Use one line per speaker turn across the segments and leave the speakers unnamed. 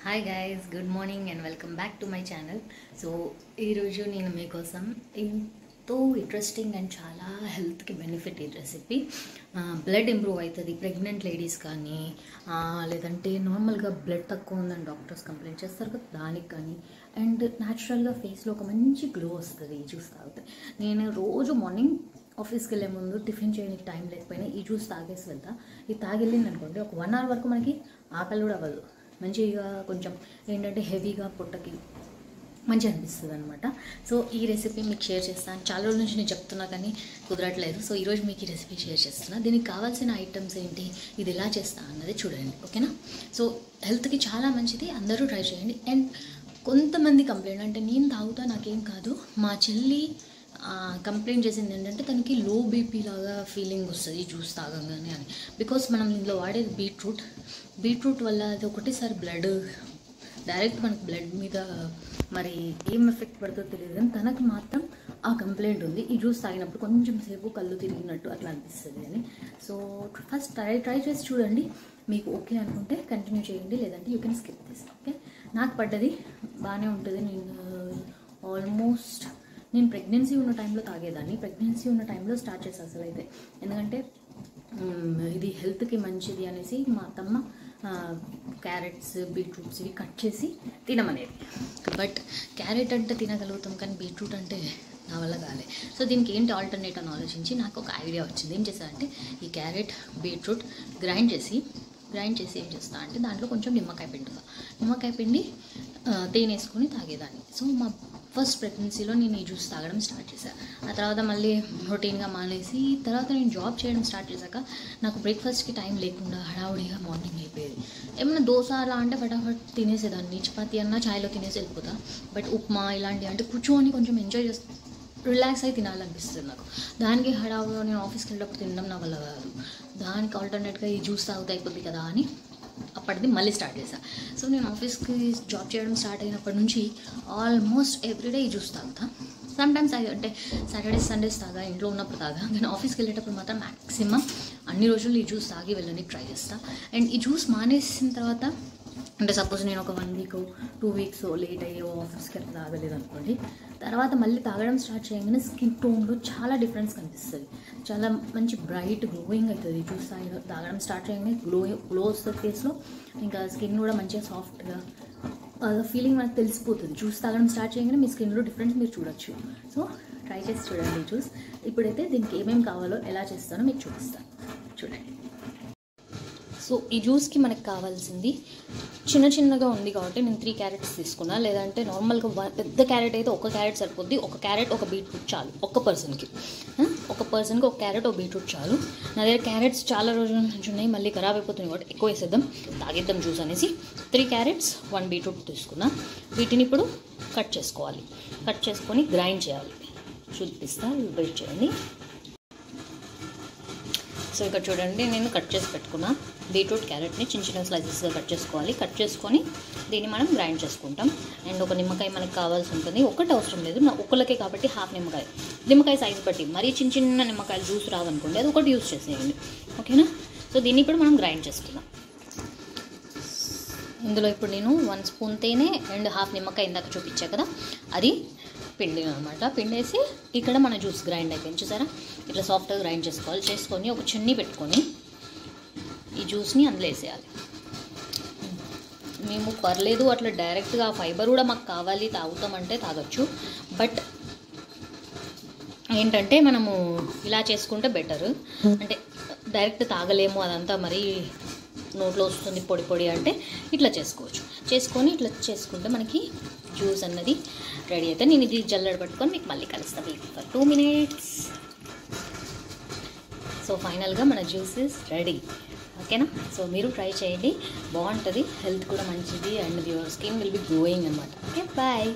hi guys good morning and welcome back to my channel so ఈరోజు నేను మీకోసం ఎంతో ఇంట్రెస్టింగ్ అండ్ చాలా హెల్త్కి బెనిఫిట్ ఈ రెసిపీ బ్లడ్ ఇంప్రూవ్ అవుతుంది ప్రెగ్నెంట్ లేడీస్ కానీ ఆ, లేదంటే నార్మల్గా బ్లడ్ తక్కువ ఉందని డాక్టర్స్ కంప్లైంట్ చేస్తారు కదా దానికి కానీ అండ్ న్యాచురల్గా ఫేస్లో ఒక మంచి గ్లో వస్తుంది ఈ జ్యూస్ తాగితే నేను రోజు మార్నింగ్ ఆఫీస్కి వెళ్ళే ముందు టిఫిన్ చేయడానికి టైం లేకపోయినా ఈ జ్యూస్ తాగేసి వెళ్తా ఇది తాగెళ్ళింది అనుకోండి ఒక వన్ అవర్ వరకు మనకి ఆకలి కూడా అవ్వదు మంచిగా కొంచెం ఏంటంటే హెవీగా పొట్టకి మంచిగా అనిపిస్తుంది అనమాట సో ఈ రెసిపీ మీకు షేర్ చేస్తాను చాలా రోజుల నుంచి నేను చెప్తున్నా కానీ కుదరట్లేదు సో ఈరోజు మీకు ఈ రెసిపీ షేర్ చేస్తున్నా దీనికి కావాల్సిన ఐటమ్స్ ఏంటి ఇది ఎలా చేస్తా అన్నది చూడండి ఓకేనా సో హెల్త్కి చాలా మంచిది అందరూ ట్రై చేయండి అండ్ కొంతమంది కంప్లైంట్ అంటే నేను తాగుతా నాకేం కాదు మా చెల్లి కంప్లైంట్ చేసింది ఏంటంటే తనకి లో బీపీ లాగా ఫీలింగ్ వస్తుంది జ్యూస్ తాగంగానే అని బికాస్ మనం ఇందులో వాడేది బీట్రూట్ బీట్రూట్ వల్ల అది ఒకటేసారి బ్లడ్ డైరెక్ట్ మనకి బ్లడ్ మీద మరి ఏం ఎఫెక్ట్ పడుతుందో తెలియదు కానీ తనకి మాత్రం ఆ కంప్లైంట్ ఉంది ఈ జ్యూస్ తాగినప్పుడు కొంచెం సేపు కళ్ళు తిరిగినట్టు అట్లా అనిపిస్తుంది అని సో ఫస్ట్ ట్రై ట్రై చేసి చూడండి మీకు ఓకే అనుకుంటే కంటిన్యూ చేయండి లేదంటే you can skip this okay నాకు పడ్డది బాగానే ఉంటుంది నేను ఆల్మోస్ట్ నేను ప్రెగ్నెన్సీ ఉన్న టైంలో తాగేదాన్ని ప్రెగ్నెన్సీ ఉన్న టైంలో స్టార్ట్ చేసాను అసలు అయితే ఎందుకంటే మ్, ఇది హెల్త్కి మంచిది అనేసి మా అత్తమ్మ క్యారెట్స్ బీట్రూట్స్ ఇవి కట్ చేసి తినమనేది బట్ క్యారెట్ అంటే తినగలుగుతాం కానీ బీట్రూట్ అంటే నా వల్ల కాలే సో దీనికి ఏంటి ఆల్టర్నేట్ అని ఆలోచించి నాకు ఒక ఐడియా వచ్చింది ఏం చేశానంటే ఈ క్యారెట్ బీట్రూట్ గ్రైండ్ చేసి గ్రైండ్ చేసి ఏం చేస్తా అంటే దాంట్లో కొంచెం నిమ్మకాయ పిండుతా నిమ్మకాయ పిండి ఆ, తేనె వేసుకొని తాగేదాన్ని సో మా ఫస్ట్ ప్రెగ్నెన్సీలో నేను ఈ జ్యూస్ తాగడం స్టార్ట్ చేశాను ఆ తర్వాత మళ్ళీ రొటీన్గా మానేసి తర్వాత నేను జాబ్ చేయడం స్టార్ట్ చేశాక నాకు బ్రేక్ఫాస్ట్కి టైం లేకుండా హడావుడిగా మార్నింగ్ అయిపోయేది ఏమైనా దోశ అలా అంటే ఫటాఫట్ తినేసేదాన్ని చపాతీ అన్నా చాయ్లో తినేసి వెళ్ళిపోతా బట్ ఉప్మా ఇలాంటివి అంటే కూర్చొని కొంచెం ఎంజాయ్ చేస్తూ రిలాక్స్ అయి తినాలనిపిస్తుంది నాకు దానికి హడావుగా నేను ఆఫీస్కి వెళ్ళేటప్పుడు తినడం నా వల్ల కాదు దానికి ఆల్టర్నేట్గా ఈ జ్యూస్ తాగుతా అయిపోద్ది కదా అని అప్పటిది మళ్ళీ స్టార్ట్ చేశా సో నేను ఆఫీస్కి జాబ్ చేయడం స్టార్ట్ అయినప్పటి నుంచి ఆల్మోస్ట్ ఎవ్రీడే ఈ జ్యూస్ తాగుతా సమ్ టైమ్స్ అంటే సాటర్డేస్ సండేస్ తాగా ఇంట్లో ఉన్నప్పుడు తాగా నేను ఆఫీస్కి వెళ్ళేటప్పుడు మాత్రం మ్యాక్సిమం అన్ని రోజులు ఈ జ్యూస్ తాగి వెళ్ళడానికి ట్రై చేస్తా అండ్ ఈ జ్యూస్ మానేసిన తర్వాత అంటే సపోజ్ నేను ఒక one week two weeks late అయ్యో ఆఫీస్కి అట్లా తాగలేదు అనుకోండి తర్వాత మళ్ళీ తాగడం స్టార్ట్ చేయగానే స్కిన్ టోన్లో చాలా డిఫరెన్స్ కనిపిస్తుంది చాలా మంచి బ్రైట్ గ్లోయింగ్ అవుతుంది జ్యూస్ తాగి తాగడం స్టార్ట్ చేయగానే గ్లో గ్లో వస్తుంది ఫేస్లో ఇంకా స్కిన్ కూడా మంచిగా సాఫ్ట్గా ఫీలింగ్ మనకు తెలిసిపోతుంది జ్యూస్ తాగడం స్టార్ట్ చేయగానే మీ స్కిన్లో డిఫరెన్స్ మీరు చూడొచ్చు సో ట్రై చేసి చూడండి ఈ జ్యూస్ ఇప్పుడైతే దీనికి ఏమేమి కావాలో ఎలా చేస్తానో మీకు చూపిస్తాను చూడండి సో ఈ జ్యూస్కి మనకు కావాల్సింది చిన్న చిన్నగా ఉంది కాబట్టి నేను త్రీ క్యారెట్స్ తీసుకున్నా లేదంటే నార్మల్గా వన్ పెద్ద క్యారెట్ అయితే ఒక క్యారెట్ సరిపోద్ది ఒక క్యారెట్ ఒక బీట్రూట్ చాలు ఒక పర్సన్కి ఒక పర్సన్కి ఒక క్యారెట్ ఒక బీట్రూట్ చాలు నా దగ్గర క్యారెట్స్ చాలా రోజుల నుంచి ఉన్నాయి మళ్ళీ ఖరాబ్ అయిపోతుంది కాబట్టి ఎక్కువ వేసేద్దాం తాగేద్దాం జ్యూస్ అనేసి త్రీ క్యారెట్స్ వన్ బీట్రూట్ తీసుకున్నా వీటిని ఇప్పుడు కట్ చేసుకోవాలి కట్ చేసుకొని గ్రైండ్ చేయాలి చూపిస్తా వెయిట్ చేయండి సో ఇక్కడ చూడండి నేను కట్ చేసి పెట్టుకున్నా బీట్రూట్ క్యారెట్ని చిన్న చిన్న స్లైసెస్గా కట్ చేసుకోవాలి కట్ చేసుకొని దీన్ని మనం గ్రైండ్ చేసుకుంటాం అండ్ ఒక నిమ్మకాయ మనకి కావాల్సి ఉంటుంది ఒకటి అవసరం లేదు నా ఒక్కలకే కాబట్టి హాఫ్ నిమ్మకాయ నిమ్మకాయ సైజ్ బట్టి మరీ చిన్న చిన్న నిమ్మకాయలు జ్యూస్ రాదనుకోండి అది ఒకటి యూస్ చేసేయండి ఓకేనా సో దీన్ని ఇప్పుడు మనం గ్రైండ్ చేసుకుందాం ఇందులో ఇప్పుడు నేను వన్ స్పూన్ తేనె అండ్ హాఫ్ నిమ్మకాయ ఇందాక చూపించా కదా అది పిండి అనమాట పిండేసి ఇక్కడ మన జ్యూస్ గ్రైండ్ అయిపోయింది చూసారా ఇట్లా సాఫ్ట్గా గ్రైండ్ చేసుకోవాలి చేసుకొని ఒక చున్నీ పెట్టుకొని ఈ జ్యూస్ని అందులో వేసేయాలి మేము పర్లేదు అట్లా డైరెక్ట్గా ఫైబర్ కూడా మాకు కావాలి తాగుతామంటే తాగొచ్చు బట్ ఏంటంటే మనము ఇలా చేసుకుంటే బెటర్ అంటే డైరెక్ట్ తాగలేము అదంతా మరి నోట్లో వస్తుంది పొడి పొడి అంటే ఇట్లా చేసుకోవచ్చు చేసుకొని ఇట్లా చేసుకుంటే మనకి జ్యూస్ అన్నది రెడీ అయితే నేను ఇది జల్లెడ పట్టుకొని మీకు మళ్ళీ కలుస్తాను ఫర్ టూ మినిట్స్ సో ఫైనల్గా మన జ్యూస్ ఇస్ రెడీ ఓకేనా సో మీరు ట్రై చేయండి బాగుంటుంది హెల్త్ కూడా మంచిది and your skin will be growing అనమాట ఓకే బాయ్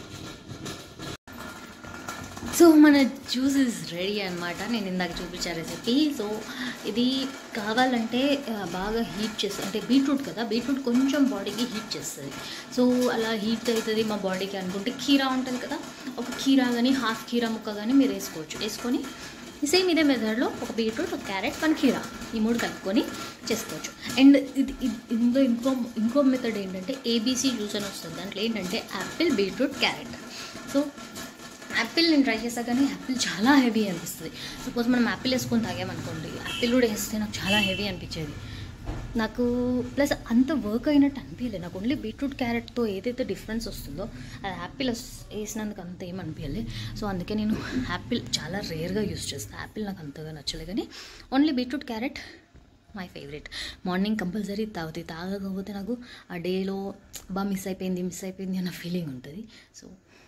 సో మన జ్యూస్ ఇస్ రెడీ అనమాట నేను ఇందాక చూపించా రెసిపీ సో ఇది కావాలంటే ఆ, బాగా హీట్ చేస్తుంది అంటే బీట్రూట్ కదా బీట్రూట్ కొంచెం బాడీకి హీట్ చేస్తుంది సో అలా హీట్ అవుతుంది మా బాడీకి అనుకుంటే కీరా ఉంటుంది కదా ఒక కీరా కానీ హాఫ్ కీరా ముక్క కానీ మీరు వేసుకోవచ్చు వేసుకొని సేమ్ ఇదే మెథడ్లో ఒక బీట్రూట్ ఒక క్యారెట్ వన్ కీరా ఈ మూడు కలుపుకొని చేసుకోవచ్చు అండ్ ఇది ఇది- ఇందులో ఇంకో ఇంకో మెథడ్ ఏంటంటే ఏబీసీ జ్యూస్ అని వస్తుంది దాంట్లో ఏంటంటే apple beetroot carrot so apple నేను ట్రై చేసా కానీ యాపిల్ చాలా హెవీ అనిపిస్తుంది సపోజ్ మనం యాపిల్ వేసుకొని తాగామనుకోండి యాపిల్ కూడా వేస్తే నాకు చాలా హెవీ అనిపించేది నాకు ప్లస్ అంత వర్క్ అయినట్టు అనిపించలేదు నాకు ఓన్లీ బీట్రూట్ క్యారెట్తో ఏదైతే డిఫరెన్స్ వస్తుందో అది యాపిల్ వేసినందుకు అంత ఏం అనిపించలేదు సో అందుకే నేను యాపిల్ చాలా రేర్గా యూస్ చేస్తాను యాపిల్ నాకు అంతగా నచ్చలేదు కానీ only beetroot carrot my favourite morning compulsory తాగుతాయి తాగకపోతే నాకు ఆ డేలో బాగా మిస్ అయిపోయింది మిస్ అయిపోయింది అన్న ఫీలింగ్ ఉంటుంది సో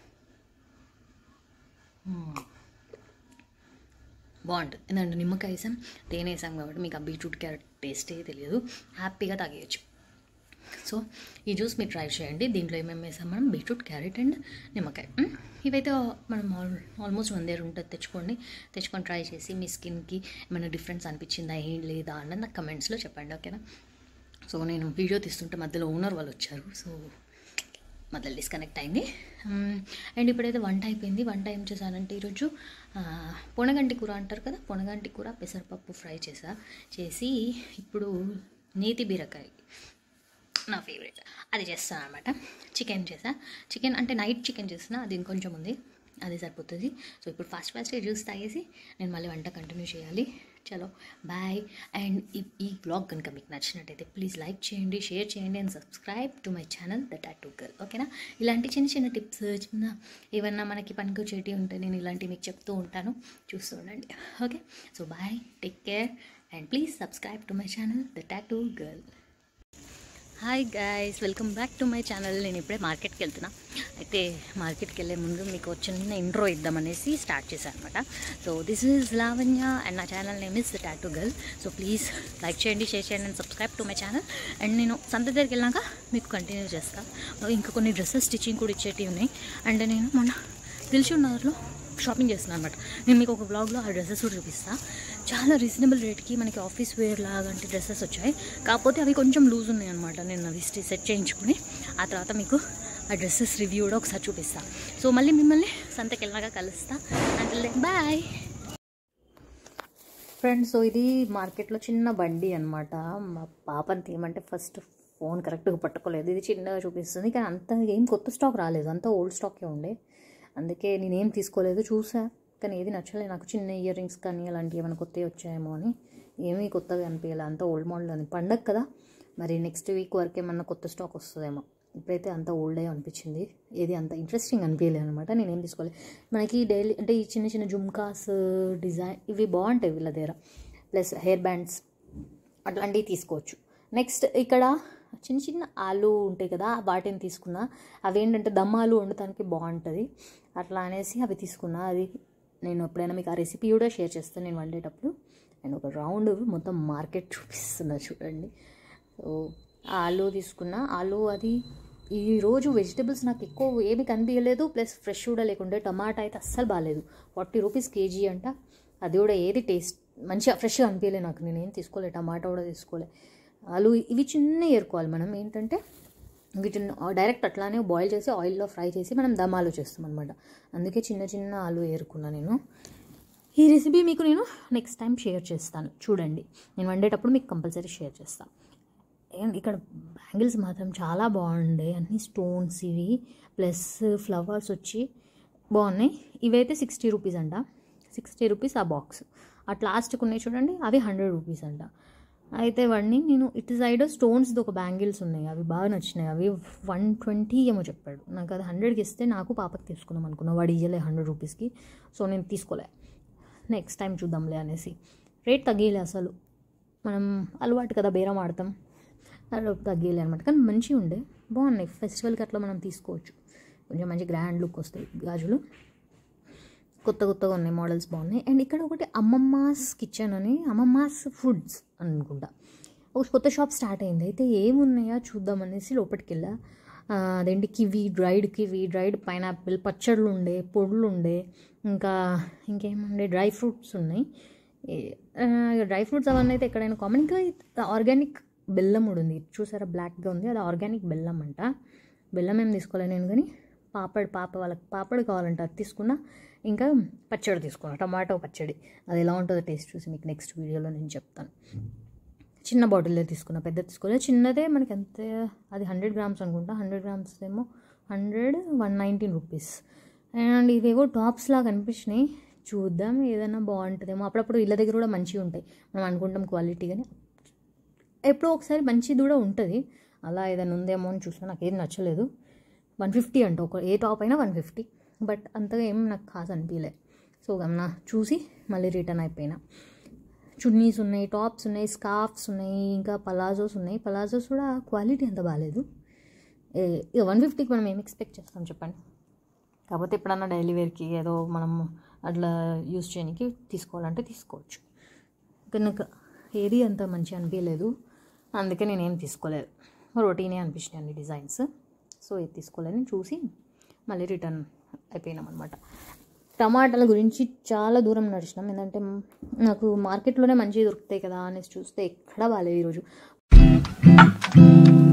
బాగుంటుంది ఎందుకంటే నిమ్మకాయ వేసాం తేనె వేసాం కాబట్టి మీకు ఆ బీట్రూట్ క్యారెట్ టేస్టే తెలియదు హ్యాపీగా తాగేయచ్చు సో ఈ జ్యూస్ మీరు ట్రై చేయండి దీంట్లో ఏమేమి వేసాం మనం బీట్రూట్ క్యారెట్ అండ్ నిమ్మకాయ మ్, ఇవైతే మనం ఆల్ ఆల్మోస్ట్ వన్ దగ్గర ఉంటుంది తెచ్చుకోండి తెచ్చుకొని ట్రై చేసి మీ స్కిన్కి ఏమైనా డిఫరెన్స్ అనిపించిందా ఏం లేదా అన్నది నాకు కమెంట్స్లో చెప్పండి ఓకేనా సో నేను వీడియో తీస్తుంటే మధ్యలో ఓనర్ వాళ్ళు వచ్చారు సో మధ్యలో డిస్కనెక్ట్ అయింది మ్, అండ్ ఇప్పుడైతే వంట అయిపోయింది వంట ఏం చేశానంటే ఈరోజు ఆ, పొనగంటి కూర అంటారు కదా పొనగంటి కూర పెసరపప్పు ఫ్రై చేసా చేసి ఇప్పుడు నేతి బీరకాయ నా ఫేవరెట్ అది చేస్తాను అనమాట చికెన్ చేసా చికెన్ అంటే నైట్ చికెన్ చేసిన అది ఇంకొంచెం ఉంది అది సరిపోతుంది సో ఇప్పుడు ఫాస్ట్ ఫాస్ట్గా జ్యూస్ తాగేసి నేను మళ్ళీ వంట కంటిన్యూ చేయాలి చలో బాయ్ అండ్ ఈ ఈ బ్లాగ్ కనుక మీకు నచ్చినట్టయితే ప్లీజ్ లైక్ చేయండి షేర్ చేయండి and subscribe to my channel the tattoo girl ఓకేనా ఇలాంటి చిన్న చిన్న టిప్స్ చిన్న ఏమన్నా మనకి పనికి వచ్చేటి ఉంటే నేను ఇలాంటివి మీకు చెప్తూ ఉంటాను చూస్తూ ఉండండి okay so bye take care and please subscribe to my channel the tattoo girl hi guys welcome back to my channel నేను ఇప్పుడే మార్కెట్కి వెళ్తున్నా అయితే మార్కెట్కి వెళ్ళే ముందు మీకు ఒక చిన్న ఇంట్రో ఇద్దామనేసి స్టార్ట్ చేశాను అనమాట so this is Lavanya and నా channel name is tattoo girl so please like చేయండి షేర్ చేయండి and subscribe to my channel and నేను సంత దగ్గరికి వెళ్ళాక మీకు కంటిన్యూ చేస్తాను ఇంకా కొన్ని డ్రెస్సెస్ స్టిచ్చింగ్ కూడా ఇచ్చేటివి ఉన్నాయి అండ్ నేను మొన్న దిల్షుక్ నగర్లో షాపింగ్ చేస్తున్నాను అనమాట నేను మీకు ఒక బ్లాగ్లో ఆ డ్రెస్సెస్ కూడా చూపిస్తాను చాలా రీజనబుల్ రేట్కి మనకి ఆఫీస్ వేర్ లాగంటి డ్రెస్సెస్ వచ్చాయి కాకపోతే అవి కొంచెం లూజ్ ఉన్నాయి అనమాట నేను అవి సెట్ చేయించుకుని ఆ తర్వాత మీకు ఆ డ్రెస్సెస్ రివ్యూ కూడా ఒకసారి చూపిస్తాను సో మళ్ళీ మిమ్మల్ని సంతకి వెళ్ళాక కలుస్తా అంటే బాయ్ ఫ్రెండ్స్ సో ఇది మార్కెట్లో చిన్న బండి అనమాట మా పాపని తీయమంటే ఫస్ట్ ఫోన్ కరెక్ట్గా పట్టుకోలేదు ఇది చిన్నగా చూపిస్తుంది కానీ అంత ఏం కొత్త స్టాక్ రాలేదు అంతా ఓల్డ్ స్టాకే ఉండే అందుకే నేనేం తీసుకోలేదు చూసా కానీ ఏది నచ్చలేదు నాకు చిన్న ఇయర్ రింగ్స్ కానీ అలాంటివి ఏమైనా కొత్తవి వచ్చాయేమో అని ఏమీ కొత్తగా అనిపించాలి అంతా ఓల్డ్ మోడల్ అని పండగ కదా మరి నెక్స్ట్ వీక్ వరకు ఏమన్నా కొత్త స్టాక్ వస్తుందేమో ఇప్పుడైతే అంత ఓల్డే అనిపించింది ఏది అంత ఇంట్రెస్టింగ్ అనిపించలేదు అనమాట నేనేం తీసుకోలేదు మనకి డైలీ అంటే ఈ చిన్న చిన్న జుమ్కాస్ డిజైన్ ఇవి బాగుంటాయి వీళ్ళ దగ్గర ప్లస్ హెయిర్ బ్యాండ్స్ అట్లాంటివి తీసుకోవచ్చు నెక్స్ట్ ఇక్కడ చిన్న చిన్న ఆలు ఉంటాయి కదా వాటిని తీసుకున్నా అవి ఏంటంటే దమ్ ఆలు వండటానికి బాగుంటుంది అట్లా అనేసి అవి తీసుకున్నా అది నేను ఎప్పుడైనా మీకు ఆ రెసిపీ కూడా షేర్ చేస్తాను నేను వండేటప్పుడు అండ్ ఒక రౌండ్ మొత్తం మార్కెట్ చూపిస్తున్నా చూడండి సో ఆలు తీసుకున్నా ఆలు అది ఈరోజు వెజిటబుల్స్ నాకు ఎక్కువ ఏమి కనిపించలేదు ప్లస్ ఫ్రెష్ కూడా లేకుండే టమాటా అయితే అస్సలు బాగాలేదు ఫార్టీ రూపీస్ కేజీ అంట అది కూడా ఏది టేస్ట్ మంచిగా ఫ్రెష్గా అనిపించలే నాకు నేనేం తీసుకోలే టమాటా కూడా తీసుకోలే ఆలు ఇవి చిన్న ఏరుకోవాలి మనం ఏంటంటే వీటిని డైరెక్ట్ అట్లానే బాయిల్ చేసి ఆయిల్లో ఫ్రై చేసి మనం దమ్ ఆలు చేస్తాం అనమాట అందుకే చిన్న చిన్న ఆలు ఏరుకున్నా నేను ఈ రెసిపీ మీకు నేను నెక్స్ట్ టైం షేర్ చేస్తాను చూడండి నేను వండేటప్పుడు మీకు కంపల్సరీ షేర్ చేస్తాను అండ్ ఇక్కడ బ్యాంగిల్స్ మాత్రం చాలా బాగుండే అన్ని స్టోన్స్ ఇవి ప్లస్ ఫ్లవర్స్ వచ్చి బాగున్నాయి ఇవైతే సిక్స్టీ రూపీస్ అంట సిక్స్టీ రూపీస్ ఆ బాక్స్ అట్ లాస్ట్కి ఉన్నాయి చూడండి అవి హండ్రెడ్ రూపీస్ అంట అయితే వాడిని నేను ఇటు సైడ్ స్టోన్స్ది ఒక బ్యాంగిల్స్ ఉన్నాయి అవి బాగా నచ్చినాయి అవి వన్ ట్వంటీ ఏమో చెప్పాడు నాకు అది హండ్రెడ్కి ఇస్తే నాకు పాపకి తీసుకుందాం అనుకున్నా వాడు ఇయ్యలే హండ్రెడ్ రూపీస్కి సో నేను తీసుకోలే నెక్స్ట్ టైం చూద్దాంలే అనేసి రేట్ తగ్గలే అసలు మనం అలవాటు కదా బేరం ఆడతాం అలా తగ్గలే అనమాట కానీ మంచిగా ఉండే బాగున్నాయి ఫెస్టివల్కి అట్లా మనం తీసుకోవచ్చు కొంచెం మంచి గ్రాండ్ లుక్ వస్తాయి గాజులు కొత్త కొత్తగా ఉన్నాయి మోడల్స్ బాగున్నాయి అండ్ ఇక్కడ ఒకటి అమ్మమ్మాస్ కిచెన్ అని అమ్మమ్మాస్ ఫుడ్స్ అనుకుంటా ఒక కొత్త షాప్ స్టార్ట్ అయింది అయితే ఏమున్నాయా చూద్దామనేసి లోపలికి వెళ్ళా ఆ, అదేంటి kiwi dried kiwi dried pineapple పచ్చళ్ళు ఉండే పొడులు ఉండే ఇంకా ఇంకేముండే డ్రై ఫ్రూట్స్ ఉన్నాయి డ్రై ఫ్రూట్స్ అవన్నీ అయితే ఎక్కడైనా కామన్ ఇంకా ఆర్గానిక్ బెల్లం కూడా ఉంది చూసారా బ్లాక్గా ఉంది అది ఆర్గానిక్ బెల్లం అంట బెల్లం ఏం తీసుకోలేదు నేను కానీ పాపడ్ పాప వాళ్ళకి పాపడ్ కావాలంటే అది తీసుకున్నా ఇంకా పచ్చడి తీసుకున్నా టమాటో పచ్చడి అది ఎలా ఉంటుందో టేస్ట్ చూసి మీకు నెక్స్ట్ వీడియోలో నేను చెప్తాను చిన్న బాటిల్లో తీసుకున్నా పెద్ద తీసుకోలేదు చిన్నదే మనకి ఎంత అది హండ్రెడ్ గ్రామ్స్ అనుకుంటా హండ్రెడ్ గ్రామ్స్ ఏమో hundred one nineteen rupees and ఇవేవో టాప్స్ లాగా అనిపించినాయి చూద్దాం ఏదైనా బాగుంటుందేమో అప్పుడప్పుడు ఇళ్ళ దగ్గర కూడా మంచిగా ఉంటాయి మనం అనుకుంటాం క్వాలిటీ కానీ ఎప్పుడో ఒకసారి మంచిది కూడా ఉంటుంది అలా ఏదైనా ఉందేమో అని చూసినా నాకు ఏం నచ్చలేదు వన్ ఫిఫ్టీ అంట ఒక ఏ టాప్ అయినా వన్ ఫిఫ్టీ బట్ అంతగా ఏం నాకు ఖాస్ అనిపించలే సో గమన చూసి మళ్ళీ రిటర్న్ అయిపోయినా చున్నీస్ ఉన్నాయి టాప్స్ ఉన్నాయి స్కార్ఫ్స్ ఉన్నాయి ఇంకా పలాజోస్ ఉన్నాయి పలాజోస్ కూడా క్వాలిటీ అంత బాగాలేదు ఏ- ఇక వన్ ఫిఫ్టీకి మనం ఏం ఎక్స్పెక్ట్ చేస్తాం చెప్పండి కాకపోతే ఎప్పుడన్నా డైలీ వేర్కి ఏదో మనం అట్లా యూస్ చేయడానికి తీసుకోవాలంటే తీసుకోవచ్చు ఇంకా నాకు ఏది అంత మంచి అనిపించలేదు అందుకే నేనేం తీసుకోలేదు రొటీనే అనిపించినాయి అన్ని డిజైన్స్ సో ఇది తీసుకోలేని చూసి మళ్ళీ రిటర్న్ అయిపోయినాం అనమాట టమాటాల గురించి చాలా దూరం నడిచినాం ఎందుకంటే నాకు మార్కెట్లోనే మంచిగా దొరుకుతాయి కదా అనేసి చూస్తే ఎక్కడా బాగాలేదు ఈరోజు